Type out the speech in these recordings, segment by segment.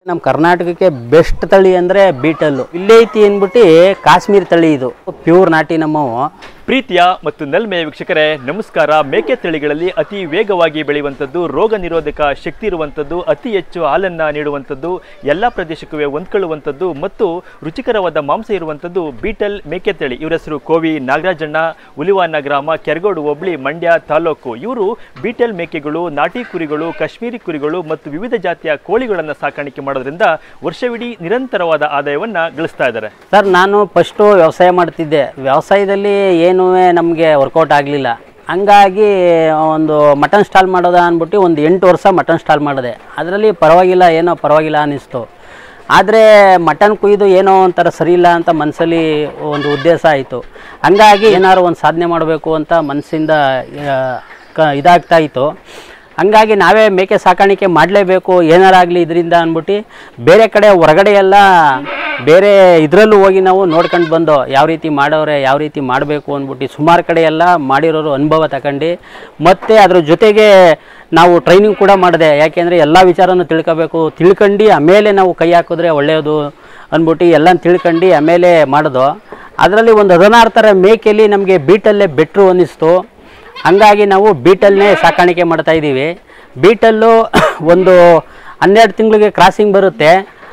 ನಮ್ಮ ಕರ್ನಾಟಕಕ್ಕೆ ಬೆಸ್ಟ್ ತಳಿ ಅಂದರೆ ಬೀಟಲ್ಲು ಇಲ್ಲೈತಿ ಅಂದ್ಬಿಟ್ಟು ಕಾಶ್ಮೀರ್ ತಳಿ ಇದು ಪ್ಯೂರ್ ನಾಟಿ ನಮ್ಮವು ಪ್ರೀತಿಯ ಮತ್ತು ನಲ್ಮೆಯ ವೀಕ್ಷಕರೇ ನಮಸ್ಕಾರ ಮೇಕೆ ತಳಿಗಳಲ್ಲಿ ಅತಿ ವೇಗವಾಗಿ ಬೆಳೆಯುವಂಥದ್ದು ರೋಗ ನಿರೋಧಕ ಶಕ್ತಿ ಇರುವಂಥದ್ದು ಅತಿ ಹೆಚ್ಚು ಹಾಲನ್ನು ನೀಡುವಂಥದ್ದು ಎಲ್ಲ ಪ್ರದೇಶಕ್ಕೂ ಹೊಂದ್ಕೊಳ್ಳುವಂಥದ್ದು ಮತ್ತು ರುಚಿಕರವಾದ ಮಾಂಸ ಇರುವಂಥದ್ದು ಬೀಟಲ್ ಮೇಕೆ ತಳಿ ಇವರ ಹೆಸರು ಕೋವಿ ನಾಗರಾಜಣ್ಣ ಉಲಿವಾನ ಗ್ರಾಮ ಕೆರಗೋಡು ಹೋಬಳಿ ಮಂಡ್ಯ ತಾಲೂಕು ಇವರು ಬೀಟಲ್ ಮೇಕೆಗಳು ನಾಟಿ ಕುರಿಗಳು ಕಾಶ್ಮೀರಿ ಕುರಿಗಳು ಮತ್ತು ವಿವಿಧ ಜಾತಿಯ ಕೋಳಿಗಳನ್ನು ಸಾಕಾಣಿಕೆ ಮಾಡೋದ್ರಿಂದ ವರ್ಷವಿಡೀ ನಿರಂತರವಾದ ಆದಾಯವನ್ನು ಗಳಿಸ್ತಾ ಇದ್ದಾರೆ ಸರ್ ನಾನು ಫಸ್ಟು ವ್ಯವಸಾಯ ಮಾಡ್ತಿದ್ದೆ ವ್ಯವಸಾಯದಲ್ಲಿ ಏನೂ ನಮಗೆ ವರ್ಕೌಟ್ ಆಗಲಿಲ್ಲ ಹಂಗಾಗಿ ಒಂದು ಮಟನ್ ಸ್ಟಾಲ್ ಮಾಡೋದ ಅಂದ್ಬಿಟ್ಟು ಒಂದು ಎಂಟು ವರ್ಷ ಮಟನ್ ಸ್ಟಾಲ್ ಮಾಡಿದೆ ಅದರಲ್ಲಿ ಪರವಾಗಿಲ್ಲ ಏನೋ ಪರವಾಗಿಲ್ಲ ಅನ್ನಿಸ್ತು ಆದರೆ ಮಟನ್ ಕುಯ್ದು ಏನೋ ಒಂಥರ ಸರಿ ಇಲ್ಲ ಅಂತ ಮನಸ್ಸಲ್ಲಿ ಒಂದು ಉದ್ದೇಶ ಆಯಿತು ಹಂಗಾಗಿ ಏನಾದ್ರು ಒಂದು ಸಾಧನೆ ಮಾಡಬೇಕು ಅಂತ ಮನಸ್ಸಿಂದ ಆ, ಕ ಇದಾಗ್ತಾ ಇತ್ತು ಹಂಗಾಗಿ ನಾವೇ ಮೇಕೆ ಸಾಕಾಣಿಕೆ ಮಾಡಲೇಬೇಕು ಏನಾರಾಗಲಿ ಇದರಿಂದ ಅಂದ್ಬಿಟ್ಟು ಬೇರೆ ಕಡೆ ಹೊರಗಡೆ ಎಲ್ಲ ಬೇರೆ ಇದರಲ್ಲೂ ಹೋಗಿ ನಾವು ನೋಡ್ಕೊಂಡು ಬಂದು ಯಾವ ರೀತಿ ಮಾಡೋರೆ ಯಾವ ರೀತಿ ಮಾಡಬೇಕು ಅಂದ್ಬಿಟ್ಟು ಸುಮಾರು ಕಡೆ ಎಲ್ಲ ಮಾಡಿರೋರು ಅನುಭವ ತಗೊಂಡು ಮತ್ತು ಅದ್ರ ಜೊತೆಗೆ ನಾವು ಟ್ರೈನಿಂಗ್ ಕೂಡ ಮಾಡಿದೆ ಯಾಕೆಂದರೆ ಎಲ್ಲ ವಿಚಾರನೂ ತಿಳ್ಕೋಬೇಕು ತಿಳ್ಕೊಂಡು ಆಮೇಲೆ ನಾವು ಕೈ ಹಾಕಿದ್ರೆ ಒಳ್ಳೆಯದು ಅಂದ್ಬಿಟ್ಟು ಎಲ್ಲ ತಿಳ್ಕೊಂಡು ಆಮೇಲೆ ಮಾಡೋದು ಅದರಲ್ಲಿ ಒಂದು ಹದಿನಾರು ಥರ ಮೇಕೆಯಲ್ಲಿ ನಮಗೆ ಬೀಟಲ್ಲೇ ಬೆಟ್ರು ಅನ್ನಿಸ್ತು ಹಂಗಾಗಿ ನಾವು ಬೀಟಲ್ನೇ ಸಾಕಾಣಿಕೆ ಮಾಡ್ತಾ ಇದ್ದೀವಿ ಬೀಟಲ್ಲು ಒಂದು ಹನ್ನೆರಡು ತಿಂಗಳಿಗೆ ಕ್ರಾಸಿಂಗ್ ಬರುತ್ತೆ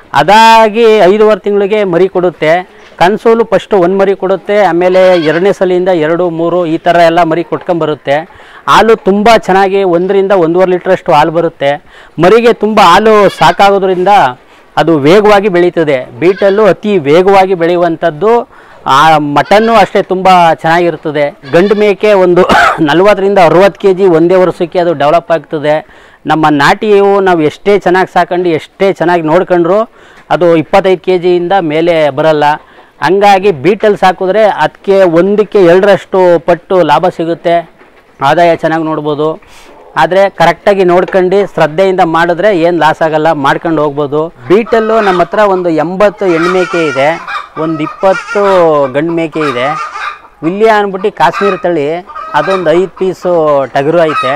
ಅದಾಗಿ ಐದೂವರೆ ತಿಂಗಳಿಗೆ ಮರಿ ಕೊಡುತ್ತೆ ಕನ್ಸೋಲು ಫಸ್ಟು ಒಂದು ಮರಿ ಕೊಡುತ್ತೆ ಆಮೇಲೆ ಎರಡನೇ ಸಲಿಂದ ಎರಡು ಮೂರು ಈ ಥರ ಎಲ್ಲ ಮರಿ ಕೊಟ್ಕೊಂಬರುತ್ತೆ ಹಾಲು ತುಂಬ ಚೆನ್ನಾಗಿ ಒಂದರಿಂದ ಒಂದೂವರೆ ಲೀಟ್ರಷ್ಟು ಹಾಲು ಬರುತ್ತೆ ಮರಿಗೆ ತುಂಬ ಹಾಲು ಸಾಕಾಗೋದ್ರಿಂದ ಅದು ವೇಗವಾಗಿ ಬೆಳೀತದೆ ಬೀಟಲ್ಲು ಅತಿ ವೇಗವಾಗಿ ಬೆಳೆಯುವಂಥದ್ದು ಆ ಮಟನ್ನು ಅಷ್ಟೇ ತುಂಬ ಚೆನ್ನಾಗಿರ್ತದೆ ಗಂಡು ಮೇಕೆ ಒಂದು ನಲ್ವತ್ತರಿಂದ ಅರವತ್ತು ಕೆ ಜಿ ಒಂದೇ ವರ್ಷಕ್ಕೆ ಅದು ಡೆವಲಪ್ ಆಗ್ತದೆ ನಮ್ಮ ನಾಟಿಯು ನಾವು ಎಷ್ಟೇ ಚೆನ್ನಾಗಿ ಸಾಕೊಂಡು ಎಷ್ಟೇ ಚೆನ್ನಾಗಿ ನೋಡ್ಕೊಂಡ್ರು ಅದು ಇಪ್ಪತ್ತೈದು ಕೆ ಜಿಯಿಂದ ಮೇಲೆ ಬರಲ್ಲ ಹಂಗಾಗಿ ಬೀಟಲ್ಲಿ ಸಾಕಿದ್ರೆ ಅದಕ್ಕೆ ಒಂದಕ್ಕೆ ಎರಡರಷ್ಟು ಪಟ್ಟು ಲಾಭ ಸಿಗುತ್ತೆ ಆದಾಯ ಚೆನ್ನಾಗಿ ನೋಡ್ಬೋದು ಆದರೆ ಕರೆಕ್ಟಾಗಿ ನೋಡ್ಕೊಂಡು ಶ್ರದ್ಧೆಯಿಂದ ಮಾಡಿದ್ರೆ ಏನು ಲಾಸ್ ಆಗಲ್ಲ ಮಾಡ್ಕೊಂಡು ಹೋಗ್ಬೋದು ಬೀಟಲ್ಲು ನಮ್ಮ ಹತ್ರ ಒಂದು ಎಂಬತ್ತು ಹೆಣ್ಣು ಮೇಕೆ ಇದೆ ಒಂದು ಇಪ್ಪತ್ತು ಗಂಡು ಮೇಕೆ ಇದೆ ವಿಲ್ಯ ಅಂದ್ಬಿಟ್ಟು ಕಾಶ್ಮೀರ ತಳಿ ಅದೊಂದು ಐದು ಪೀಸು ಟಗರು ಐತೆ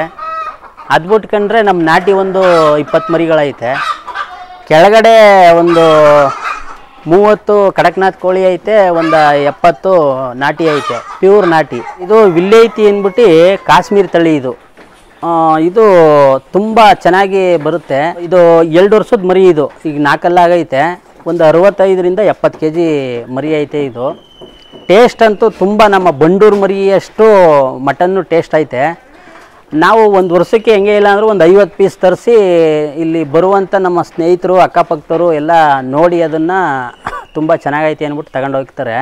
ಅದು ಬಿಟ್ಕೊಂಡ್ರೆ ನಮ್ಮ ನಾಟಿ ಒಂದು ಇಪ್ಪತ್ತು ಮರಿಗಳೈತೆ ಕೆಳಗಡೆ ಒಂದು ಮೂವತ್ತು ಕಡಕ್ನಾಥ್ ಕೋಳಿ ಐತೆ ಒಂದು ಎಪ್ಪತ್ತು ನಾಟಿ ಐತೆ ಪ್ಯೂರ್ ನಾಟಿ ಇದು ವಿಲ್ಲೈತಿ ಅಂದ್ಬಿಟ್ಟು ಕಾಶ್ಮೀರ್ ತಳಿ ಇದು ಆ, ಇದು ತುಂಬ ಚೆನ್ನಾಗಿ ಬರುತ್ತೆ ಇದು ಎರಡು ವರ್ಷದ ಮರಿ ಇದು ಈಗ ನಾಲ್ಕಲ್ಲಾಗೈತೆ ಒಂದು ಅರವತ್ತೈದರಿಂದ ಎಪ್ಪತ್ತು ಕೆ ಜಿ ಮರಿ ಐತೆ ಇದು ಟೇಸ್ಟ್ ಅಂತೂ ತುಂಬ ನಮ್ಮ ಬಂಡೂರು ಮರಿಯಷ್ಟು ಮಟನ್ನು ಟೇಸ್ಟ್ ಐತೆ ನಾವು ಒಂದು ವರ್ಷಕ್ಕೆ ಹೆಂಗೆ ಇಲ್ಲ ಅಂದರೂ ಒಂದು ಐವತ್ತು ಪೀಸ್ ತರಿಸಿ ಇಲ್ಲಿ ಬರುವಂಥ ನಮ್ಮ ಸ್ನೇಹಿತರು ಅಕ್ಕಪಕ್ಕದವರು ಎಲ್ಲ ನೋಡಿ ಅದನ್ನು ತುಂಬ ಚೆನ್ನಾಗೈತೆ ಅಂದ್ಬಿಟ್ಟು ತಗೊಂಡು ಹೋಗ್ತಾರೆ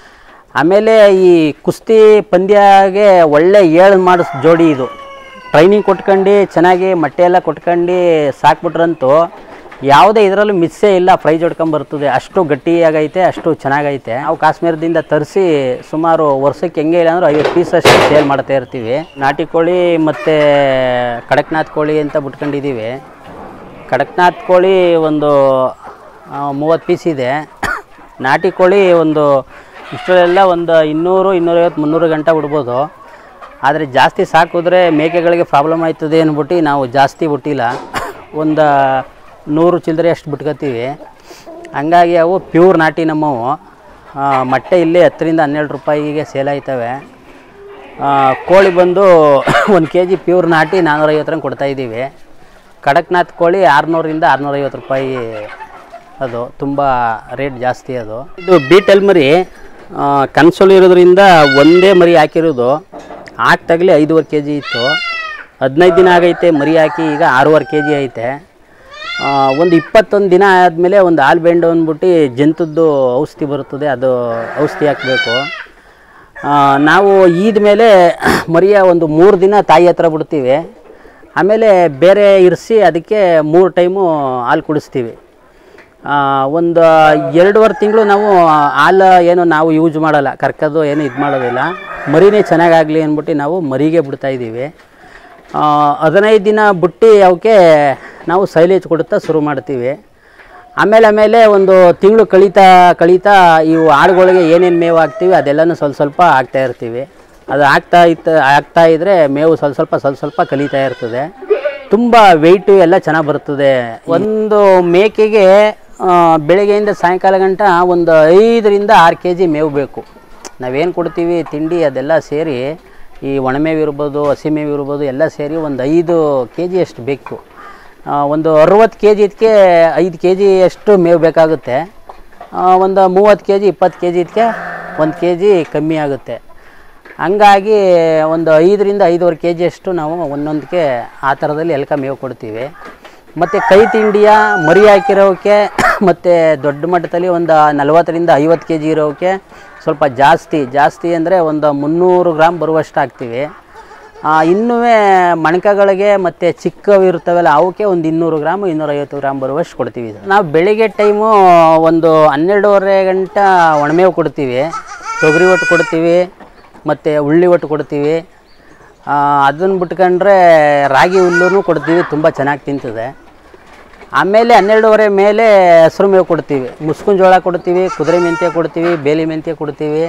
ಆಮೇಲೆ ಈ ಕುಸ್ತಿ ಪಂದ್ಯಗೆ ಒಳ್ಳೆ ಏಳು ಮಾಡಿಸ್ ಜೋಡಿ ಇದು ಟ್ರೈನಿಂಗ್ ಕೊಟ್ಕೊಂಡು ಚೆನ್ನಾಗಿ ಮೊಟ್ಟೆ ಎಲ್ಲ ಕೊಟ್ಕೊಂಡು ಸಾಕ್ಬಿಟ್ರಂತೂ ಯಾವುದೇ ಇದರಲ್ಲೂ ಮಿಸ್ಸೇ ಇಲ್ಲ ಪ್ರೈಜ್ ಹೊಡ್ಕೊಂಬರ್ತದೆ ಅಷ್ಟು ಗಟ್ಟಿಯಾಗೈತೆ ಅಷ್ಟು ಚೆನ್ನಾಗೈತೆ ನಾವು ಕಾಶ್ಮೀರದಿಂದ ತರಿಸಿ ಸುಮಾರು ವರ್ಷಕ್ಕೆ ಹೆಂಗೆ ಇಲ್ಲ ಅಂದ್ರೆ ಐವತ್ತು ಪೀಸ್ ಅಷ್ಟು ಸೇಲ್ ಮಾಡ್ತಾ ಇರ್ತೀವಿ ನಾಟಿ ಕೋಳಿ ಮತ್ತು ಕಡಕ್ನಾಥ್ ಕೋಳಿ ಅಂತ ಬಿಟ್ಕೊಂಡಿದ್ದೀವಿ ಕಡಕ್ನಾಥ್ ಕೋಳಿ ಒಂದು ಮೂವತ್ತು ಪೀಸ್ ಇದೆ ನಾಟಿ ಕೋಳಿ ಒಂದು ಇಷ್ಟರಲ್ಲೆಲ್ಲ ಒಂದು ಇನ್ನೂರು ಇನ್ನೂರೈವತ್ತು ಮುನ್ನೂರು ಗಂಟೆ ಬಿಡ್ಬೋದು ಆದರೆ ಜಾಸ್ತಿ ಸಾಕಿದ್ರೆ ಮೇಕೆಗಳಿಗೆ ಪ್ರಾಬ್ಲಮ್ ಆಯ್ತದೆ ಅಂದ್ಬಿಟ್ಟು ನಾವು ಜಾಸ್ತಿ ಬಿಟ್ಟಿಲ್ಲ ಒಂದು ನೂರು ಚಿಲ್ಲರೆ ಅಷ್ಟು ಬಿಟ್ಕೊತೀವಿ ಹಂಗಾಗಿ ಅವು ಪ್ಯೂರ್ ನಾಟಿ ನಮ್ಮವು ಆ, ಮೊಟ್ಟೆ ಇಲ್ಲೇ ಹತ್ತರಿಂದ ಹನ್ನೆರಡು ರೂಪಾಯಿಗೆ ಸೇಲ್ ಆಯ್ತವೆ ಆ, ಕೋಳಿ ಬಂದು ಒಂದು ಕೆ ಜಿ ಪ್ಯೂರ್ ನಾಟಿ ನಾನ್ನೂರೈವತ್ತರಂಗೆ ಕೊಡ್ತಾಯಿದ್ದೀವಿ ಕಡಕ್ನಾಥ್ ಕೋಳಿ ಆರುನೂರಿಂದ ಆರುನೂರೈವತ್ತು ರೂಪಾಯಿ ಅದು ತುಂಬ ರೇಟ್ ಜಾಸ್ತಿ ಅದು ಇದು ಬೀಟಲ್ ಮರಿ ಆ, ಕನ್ಸೋಲು ಇರೋದ್ರಿಂದ ಒಂದೇ ಮರಿ ಹಾಕಿರೋದು ಹಾಕ್ದಾಗಲೇ ಐದೂವರೆ ಕೆ ಜಿ ಇತ್ತು ಹದಿನೈದು ದಿನ ಆಗೈತೆ ಮರಿ ಹಾಕಿ ಈಗ ಆರೂವರೆ ಕೆ ಜಿ ಐತೆ ಆ, ಒಂದು ಇಪ್ಪತ್ತೊಂದು ದಿನ ಆದಮೇಲೆ ಒಂದು ಹಾಲು ಬೆಂಡು ಅಂದ್ಬಿಟ್ಟು ಜಂತದ್ದು ಔಷಧಿ ಬರುತ್ತದೆ ಅದು ಔಷಧಿ ಹಾಕಬೇಕು ನಾವು ಈದ ಮೇಲೆ ಮರಿಯ ಒಂದು ಮೂರು ದಿನ ತಾಯಿ ಹತ್ರ ಬಿಡ್ತೀವಿ ಆಮೇಲೆ ಬೇರೆ ಇರಿಸಿ ಅದಕ್ಕೆ ಮೂರು ಟೈಮು ಹಾಲು ಕುಡಿಸ್ತೀವಿ ಆ, ಒಂದು ಎರಡೂವರೆ ತಿಂಗಳು ನಾವು ಹಾಲು ಏನು ನಾವು ಯೂಸ್ ಮಾಡಲ್ಲ ಕರ್ಕೋದು ಏನು ಇದು ಮಾಡೋದಿಲ್ಲ ಮರಿನೇ ಚೆನ್ನಾಗಾಗಲಿ ಅಂದ್ಬಿಟ್ಟು ನಾವು ಮರಿಗೆ ಬಿಡ್ತಾ ಇದ್ದೀವಿ ಆ, ಹದಿನೈದು ದಿನ ಬಿಟ್ಟು ಅವಕ್ಕೆ ನಾವು ಸೈಲೇಜ್ ಕೊಡುತ್ತಾ ಶುರು ಮಾಡ್ತೀವಿ ಆಮೇಲೆ ಆಮೇಲೆ ಒಂದು ತಿಂಗಳು ಕಳೀತಾ ಕಳೀತಾ ಇವು ಆಡುಗಳಿಗೆ ಏನೇನು ಮೇವು ಹಾಕ್ತೀವಿ ಅದೆಲ್ಲನೂ ಸ್ವಲ್ಪ ಸ್ವಲ್ಪ ಹಾಕ್ತಾ ಇರ್ತೀವಿ ಅದು ಆಗ್ತಾ ಇತ್ತು ಆಗ್ತಾ ಇದ್ದರೆ ಮೇವು ಸ್ವಲ್ಪ ಸ್ವಲ್ಪ ಸ್ವಲ್ಪ ಸ್ವಲ್ಪ ಕಲಿತಾ ಇರ್ತದೆ ತುಂಬ ವೆಯ್ಟು ಎಲ್ಲ ಚೆನ್ನಾಗಿ ಬರ್ತದೆ ಒಂದು ಮೇಕೆಗೆ ಆ, ಬೆಳಗ್ಗೆಯಿಂದ ಸಾಯಂಕಾಲ ಗಂಟ ಒಂದು ಐದರಿಂದ ಆರು ಕೆ ಜಿ ಮೇವು ಬೇಕು ನಾವೇನು ಕೊಡ್ತೀವಿ ತಿಂಡಿ ಅದೆಲ್ಲ ಸೇರಿ ಈ ಒಣಮೇವು ಇರ್ಬೋದು ಹಸಿಮೇವು ಇರ್ಬೋದು ಎಲ್ಲ ಸೇರಿ ಒಂದು ಐದು ಕೆ ಜಿ ಅಷ್ಟು ಬೇಕು ಆ, ಒಂದು ಅರುವತ್ತು ಕೆ ಜಿ ಇದಕ್ಕೆ ಐದು ಕೆ ಜಿ ಅಷ್ಟು ಮೇವು ಬೇಕಾಗುತ್ತೆ ಆ, ಒಂದು ಮೂವತ್ತು ಕೆ ಜಿ ಇಪ್ಪತ್ತು ಕೆ ಜಿ ಇದಕ್ಕೆ ಒಂದು ಕೆ ಜಿ ಕಮ್ಮಿ ಆಗುತ್ತೆ ಹಂಗಾಗಿ ಒಂದು ಐದರಿಂದ ಐದೂವರೆ ಕೆ ಜಿಯಷ್ಟು ನಾವು ಒಂದೊಂದಕ್ಕೆ ಆ ಥರದಲ್ಲಿ ಎಲ್ಕ ಮೇವು ಕೊಡ್ತೀವಿ ಮತ್ತು ಕೈ ತಿಂಡಿಯ ಮರಿ ಹಾಕಿರೋಕ್ಕೆ ಮತ್ತು ದೊಡ್ಡ ಮಟ್ಟದಲ್ಲಿ ಒಂದು ನಲವತ್ತರಿಂದ ಐವತ್ತು ಕೆ ಜಿ ಇರೋಕ್ಕೆ ಸ್ವಲ್ಪ ಜಾಸ್ತಿ ಜಾಸ್ತಿ ಅಂದರೆ ಒಂದು ಮುನ್ನೂರು ಗ್ರಾಮ್ ಬರುವಷ್ಟು ಹಾಕ್ತೀವಿ ಇನ್ನೂ ಮಣಕಗಳಿಗೆ ಮತ್ತು ಚಿಕ್ಕವು ಇರ್ತವಲ್ಲ ಅವಕ್ಕೆ ಒಂದು ಇನ್ನೂರು ಗ್ರಾಮು ಇನ್ನೂರೈವತ್ತು ಗ್ರಾಮ್ ಬರುವಷ್ಟು ಕೊಡ್ತೀವಿ ನಾವು ಬೆಳಿಗ್ಗೆ ಟೈಮು ಒಂದು ಹನ್ನೆರಡೂವರೆ ಗಂಟ ಒಣಮೇವು ಕೊಡ್ತೀವಿ ತೊಗರಿ ಒಟ್ಟು ಕೊಡ್ತೀವಿ ಮತ್ತು ಉಳ್ಳಿ ಒಟ್ಟು ಕೊಡ್ತೀವಿ ಅದನ್ನು ಬಿಟ್ಕೊಂಡ್ರೆ ರಾಗಿ ಹುಲ್ಲೂ ಕೊಡ್ತೀವಿ ತುಂಬ ಚೆನ್ನಾಗಿ ತಿಂತದೆ ಆಮೇಲೆ ಹನ್ನೆರಡೂವರೆ ಮೇಲೆ ಹಸಿರು ಮೇವು ಕೊಡ್ತೀವಿ ಮುಸ್ಕಿನ ಜೋಳ ಕೊಡ್ತೀವಿ ಕುದುರೆ ಮೆಂತ್ಯ ಕೊಡ್ತೀವಿ ಬೇಲಿ ಮೆಂತ್ಯ ಕೊಡ್ತೀವಿ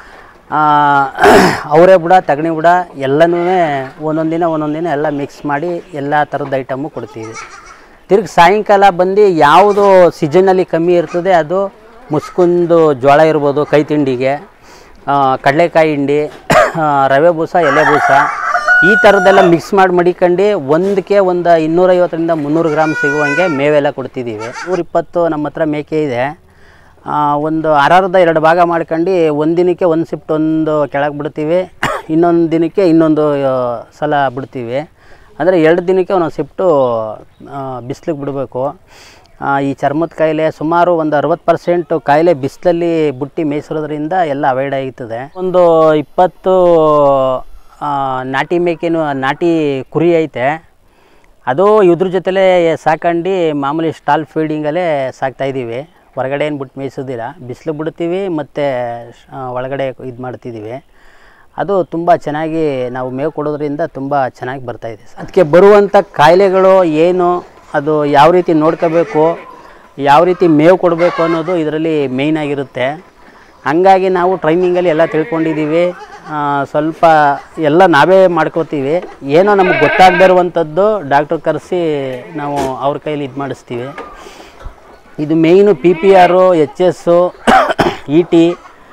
ಅವರೇ ಬುಡ ತಗಣಿ ಬುಡ ಎಲ್ಲನೂ ಒಂದೊಂದು ದಿನ ಒಂದೊಂದು ದಿನ ಎಲ್ಲ ಮಿಕ್ಸ್ ಮಾಡಿ ಎಲ್ಲ ಥರದ ಐಟಮು ಕೊಡ್ತೀವಿ ತಿರ್ಗಿ ಸಾಯಂಕಾಲ ಬಂದು ಯಾವುದು ಸೀಸನಲ್ಲಿ ಕಮ್ಮಿ ಇರ್ತದೆ ಅದು ಮುಸ್ಕುಂದು ಜೋಳ ಇರ್ಬೋದು ಕೈ ತಿಂಡಿಗೆ ಆ, ಕಡಲೆಕಾಯಿ ಹಿಂಡಿ ಆ, ರವೆ ಬೂಸ ಎಲೆ ಬೂಸ ಈ ಥರದ್ದೆಲ್ಲ ಮಿಕ್ಸ್ ಮಾಡಿ ಮಡಿಕೊಂಡು ಒಂದಕ್ಕೆ ಒಂದು ಇನ್ನೂರೈವತ್ತರಿಂದ ಮುನ್ನೂರು ಗ್ರಾಮ್ ಸಿಗುವಂಗೆ ಮೇವೆಲ್ಲ ಕೊಡ್ತಿದ್ದೀವಿ ನೂರಿಪ್ಪತ್ತು ನಮ್ಮ ಹತ್ರ ಮೇಕೆ ಇದೆ ಆ, ಒಂದು ಅರ್ಧ ಎರಡು ಭಾಗ ಮಾಡ್ಕೊಂಡು ಒಂದು ದಿನಕ್ಕೆ ಒಂದು ಶಿಫ್ಟ್ ಒಂದು ಕೆಳಗೆ ಬಿಡ್ತೀವಿ ಇನ್ನೊಂದು ದಿನಕ್ಕೆ ಇನ್ನೊಂದು ಆ, ಸಲ ಬಿಡ್ತೀವಿ ಅಂದರೆ ಎರಡು ದಿನಕ್ಕೆ ಒಂದೊಂದು ಶಿಫ್ಟು ಬಿಸಿಲಿಗೆ ಬಿಡಬೇಕು ಈ ಚರ್ಮದ ಕಾಯಿಲೆ ಸುಮಾರು ಒಂದು ಅರವತ್ತು ಪರ್ಸೆಂಟು ಕಾಯಿಲೆ ಬಿಸಿಲಲ್ಲಿ ಬುಟ್ಟಿ ಮೇಯಿಸೋದ್ರಿಂದ ಎಲ್ಲ ಅವಾಯ್ಡ್ ಆಗುತ್ತದೆ ಒಂದು ಇಪ್ಪತ್ತು ಆ, ನಾಟಿ ಮೇಕೆನು ನಾಟಿ ಕುರಿ ಐತೆ ಅದು ಇದ್ರ ಜೊತೆಲೇ ಸಾಕಂಡು ಮಾಮೂಲಿ ಸ್ಟಾಲ್ ಫೀಡಿಂಗಲ್ಲೇ ಸಾಕ್ತಾಯಿದ್ದೀವಿ ಹೊರಗಡೆ ಏನು ಬಿಟ್ಟು ಮೇಯಿಸೋದಿಲ್ಲ ಬಿಸಿಲು ಬಿಡ್ತೀವಿ ಮತ್ತು ಒಳಗಡೆ ಇದು ಮಾಡ್ತಿದ್ದೀವಿ ಅದು ತುಂಬ ಚೆನ್ನಾಗಿ ನಾವು ಮೇವು ಕೊಡೋದ್ರಿಂದ ತುಂಬ ಚೆನ್ನಾಗಿ ಬರ್ತಾಯಿದೆ ಅದಕ್ಕೆ ಬರುವಂಥ ಕಾಯಿಲೆಗಳು ಏನು ಅದು ಯಾವ ರೀತಿ ನೋಡ್ಕೋಬೇಕು ಯಾವ ರೀತಿ ಮೇವು ಕೊಡಬೇಕು ಅನ್ನೋದು ಇದರಲ್ಲಿ ಮೇಯ್ನ್ ಆಗಿರುತ್ತೆ ಹಂಗಾಗಿ ನಾವು ಟ್ರೈನಿಂಗಲ್ಲಿ ಎಲ್ಲ ತಿಳ್ಕೊಂಡಿದ್ದೀವಿ ಆ, ಸ್ವಲ್ಪ ಎಲ್ಲ ನಾವೇ ಮಾಡ್ಕೋತೀವಿ ಏನೋ ನಮಗೆ ಗೊತ್ತಾಗದೇ ಇರುವಂಥದ್ದು ಡಾಕ್ಟ್ರ್ ಕರೆಸಿ ನಾವು ಅವ್ರ ಕೈಲಿ ಇದು ಮಾಡಿಸ್ತೀವಿ ಇದು main P P R H S E T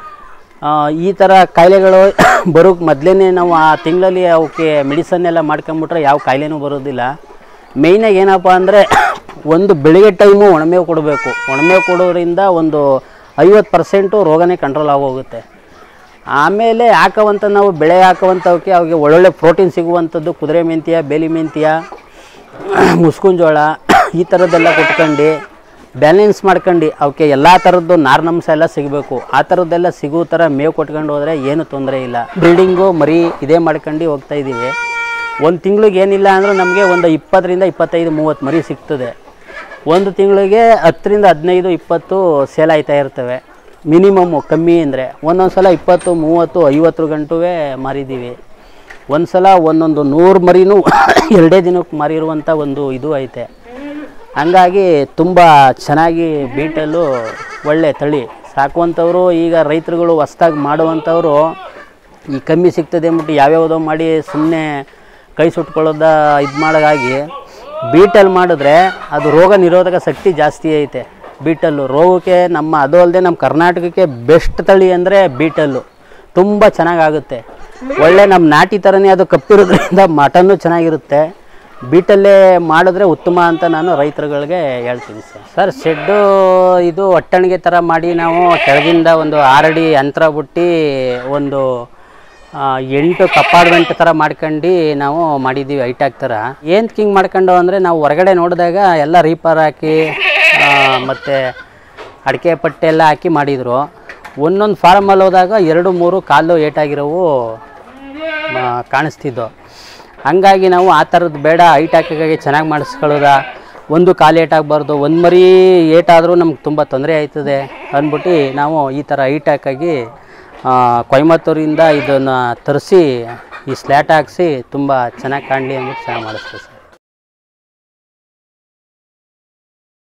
ಈ ಥರ ಕಾಯಿಲೆಗಳು ಬರೋಕ್ಕೆ ಮೊದಲೇ ನಾವು ಆ ತಿಂಗಳಲ್ಲಿ ಅವಕ್ಕೆ ಮೆಡಿಸನ್ ಎಲ್ಲ ಮಾಡ್ಕೊಂಬಿಟ್ರೆ ಯಾವ ಕಾಯಿಲೆನೂ ಬರೋದಿಲ್ಲ ಮೇಯ್ನಾಗಿ ಏನಪ್ಪ ಅಂದರೆ ಒಂದು ಬೆಳಿಗ್ಗೆ ಟೈಮು ಒಣಮೇವು ಕೊಡಬೇಕು ಒಣಮೇವು ಕೊಡೋದ್ರಿಂದ ಒಂದು ಐವತ್ತು ಪರ್ಸೆಂಟು ರೋಗನೇ ಕಂಟ್ರೋಲ್ ಆಗೋಗುತ್ತೆ ಆಮೇಲೆ ಹಾಕೋವಂಥ ನಾವು ಬೆಳೆ ಹಾಕೋವಂಥವಕ್ಕೆ ಅವಿಗೆ ಒಳ್ಳೊಳ್ಳೆ ಪ್ರೋಟೀನ್ ಸಿಗುವಂಥದ್ದು ಕುದುರೆ ಮೆಂತ್ಯ ಬೇಲಿ ಮೆಂತ್ಯ ಮುಸ್ಕುನ್ ಜೋಳ ಈ ಥರದ್ದೆಲ್ಲ ಕೊಟ್ಕೊಂಡು ಬ್ಯಾಲೆನ್ಸ್ ಮಾಡ್ಕೊಂಡು ಅವಕ್ಕೆ ಎಲ್ಲ ಥರದ್ದು ನಾರಿನಂಶ ಎಲ್ಲ ಸಿಗಬೇಕು ಆ ಥರದ್ದೆಲ್ಲ ಸಿಗೋ ಥರ ಮೇವು ಕೊಟ್ಕೊಂಡು ಹೋದರೆ ಏನು ತೊಂದರೆ ಇಲ್ಲ ಬಿಲ್ಡಿಂಗು ಮರಿ ಇದೇ ಮಾಡ್ಕೊಂಡು ಹೋಗ್ತಾ ಇದ್ದೀವಿ ಒಂದು ತಿಂಗ್ಳಿಗೆ ಏನಿಲ್ಲ ಅಂದರೂ ನಮಗೆ ಒಂದು ಇಪ್ಪತ್ತರಿಂದ ಇಪ್ಪತ್ತೈದು ಮೂವತ್ತು ಮರಿ ಸಿಗ್ತದೆ ಒಂದು ತಿಂಗಳಿಗೆ ಹತ್ತರಿಂದ ಹದಿನೈದು ಇಪ್ಪತ್ತು ಸೇಲ್ ಆಯ್ತಾ ಇರ್ತವೆ ಮಿನಿಮಮ್ಮು ಕಮ್ಮಿ ಅಂದರೆ ಒಂದೊಂದು ಸಲ ಇಪ್ಪತ್ತು ಮೂವತ್ತು ಐವತ್ತು ಗಂಟುವೆ ಮಾರಿದ್ದೀವಿ ಒಂದು ಸಲ ಒಂದೊಂದು ನೂರು ಮರಿನೂ ಎರಡೇ ದಿನಕ್ಕೆ ಮಾರಿರುವಂಥ ಒಂದು ಇದು ಐತೆ ಹಂಗಾಗಿ ತುಂಬ ಚೆನ್ನಾಗಿ ಬೀಟಲು ಒಳ್ಳೆ ತಳಿ ಸಾಕುವಂಥವ್ರು ಈಗ ರೈತರುಗಳು ಹೊಸ್ದಾಗಿ ಮಾಡುವಂಥವ್ರು ಈ ಕಮ್ಮಿ ಸಿಗ್ತದೆ ಅಂದ್ಬಿಟ್ಟು ಯಾವ್ಯಾವುದೋ ಮಾಡಿ ಸುಮ್ಮನೆ ಕೈ ಸುಟ್ಕೊಳ್ಳೋದ ಇದು ಮಾಡೋದಾಗಿ ಬೀಟಲ್ ಮಾಡಿದ್ರೆ ಅದು ರೋಗ ನಿರೋಧಕ ಶಕ್ತಿ ಜಾಸ್ತಿ ಐತೆ ಬೀಟಲ್ಲು ರೋಗಕ್ಕೆ ನಮ್ಮ ಅದು ಅಲ್ಲದೆ ನಮ್ಮ ಕರ್ನಾಟಕಕ್ಕೆ ಬೆಸ್ಟ್ ತಳಿ ಅಂದರೆ ಬೀಟಲ್ಲು ತುಂಬ ಚೆನ್ನಾಗಾಗುತ್ತೆ ಒಳ್ಳೆ ನಮ್ಮ ನಾಟಿ ಥರನೇ ಅದು ಕಪ್ಪಿರೋದ್ರಿಂದ ಮಟನ್ನು ಚೆನ್ನಾಗಿರುತ್ತೆ ಬೀಟಲ್ಲೇ ಮಾಡಿದ್ರೆ ಉತ್ತಮ ಅಂತ ನಾನು ರೈತರುಗಳಿಗೆ ಹೇಳ್ತೀನಿ ಸರ್ ಸರ್ ಶೆಡ್ಡು ಇದು ಒಟ್ಟಣಿಗೆ ಥರ ಮಾಡಿ ನಾವು ಕೆಳಗಿಂದ ಒಂದು ಆರಡಿ ಅಂತರ ಬಿಟ್ಟು ಒಂದು ಆ, ಎಂಟು ಕಪಾರ್ಟ್ಮೆಂಟ್ ಥರ ಮಾಡ್ಕೊಂಡು ನಾವು ಮಾಡಿದ್ದೀವಿ ಐಟಾಕ್ ಥರ ಏನು ಹಿಂಗೆ ಮಾಡ್ಕೊಂಡು ಅಂದರೆ ನಾವು ಹೊರಗಡೆ ನೋಡಿದಾಗ ಎಲ್ಲ ರೀಪರ್ ಹಾಕಿ ಮತ್ತು ಅಡಿಕೆ ಪಟ್ಟೆ ಎಲ್ಲ ಹಾಕಿ ಮಾಡಿದರು ಒಂದೊಂದು ಫಾರ್ಮಲ್ಲಿ ಹೋದಾಗ ಎರಡು ಮೂರು ಕಾಲು ಏಟಾಗಿರೋವು ಆ, ಕಾಣಿಸ್ತಿದ್ದು ಹಂಗಾಗಿ ನಾವು ಆ ಥರದ್ದು ಬೇಡ ಹೈಟ್ ಹಾಕಿಗಾಗಿ ಚೆನ್ನಾಗಿ ಮಾಡಿಸ್ಕೊಳ್ಳೋದ ಒಂದು ಕಾಲು ಏಟಾಗಬಾರ್ದು ಒಂದು ಮರಿ ಏಟಾದರೂ ನಮ್ಗೆ ತುಂಬ ತೊಂದರೆ ಆಯ್ತದೆ ಅಂದ್ಬಿಟ್ಟು ನಾವು ಈ ಥರ ಹೈಟ್ ಹಾಕಾಗಿ ಆ, ಕೊಯಮತ್ತೂರಿಂದ ಇದನ್ನು ತರಿಸಿ ಈ ಸ್ಲ್ಯಾಟ್ ಹಾಕ್ಸಿ ತುಂಬ ಚೆನ್ನಾಗಿ ಕಾಣಲಿ ಅಂದ್ಬಿಟ್ಟು ಚೆನ್ನಾಗಿ ಮಾಡಿಸ್ತೀವಿ ಸರ್